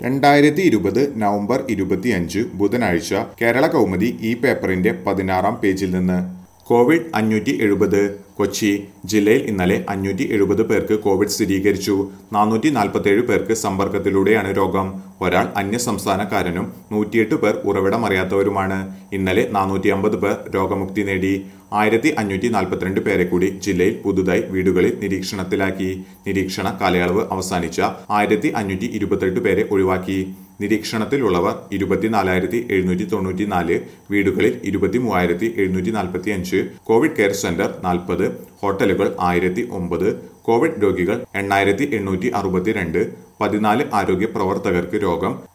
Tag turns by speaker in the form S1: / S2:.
S1: രണ്ടായിരത്തി ഇരുപത് നവംബർ ഇരുപത്തിയഞ്ച് ബുധനാഴ്ച കേരള കൗമുദി ഈ പേപ്പറിന്റെ പതിനാറാം പേജിൽ നിന്ന് കോവിഡ് അഞ്ഞൂറ്റി എഴുപത് കൊച്ചി ജില്ലയിൽ ഇന്നലെ അഞ്ഞൂറ്റി എഴുപത് പേർക്ക് കോവിഡ് സ്ഥിരീകരിച്ചു നാനൂറ്റി നാൽപ്പത്തേഴ് പേർക്ക് സമ്പർക്കത്തിലൂടെയാണ് രോഗം ഒരാൾ അന്യസംസ്ഥാനക്കാരനും നൂറ്റിയെട്ട് പേർ ഉറവിടമറിയാത്തവരുമാണ് ഇന്നലെ നാനൂറ്റി അമ്പത് പേർ രോഗമുക്തി നേടി ആയിരത്തി അഞ്ഞൂറ്റി നാൽപ്പത്തിരണ്ട് പേരെ കൂടി ജില്ലയിൽ പുതുതായി വീടുകളിൽ നിരീക്ഷണത്തിലാക്കി നിരീക്ഷണ കാലയളവ് അവസാനിച്ച ആയിരത്തി അഞ്ഞൂറ്റി ഇരുപത്തെട്ട് പേരെ ഒഴിവാക്കി നിരീക്ഷണത്തിലുള്ളവർ ഇരുപത്തിനാലായിരത്തി എഴുന്നൂറ്റി തൊണ്ണൂറ്റി നാല് വീടുകളിൽ ഇരുപത്തി മൂവായിരത്തി എഴുന്നൂറ്റി നാൽപ്പത്തി അഞ്ച് കോവിഡ് കെയർ സെന്റർ നാൽപ്പത് ഹോട്ടലുകൾ ആയിരത്തി ഒമ്പത് കോവിഡ് രോഗികൾ എണ്ണായിരത്തി എണ്ണൂറ്റി അറുപത്തിരണ്ട് പതിനാല് ആരോഗ്യ പ്രവർത്തകർക്ക് രോഗം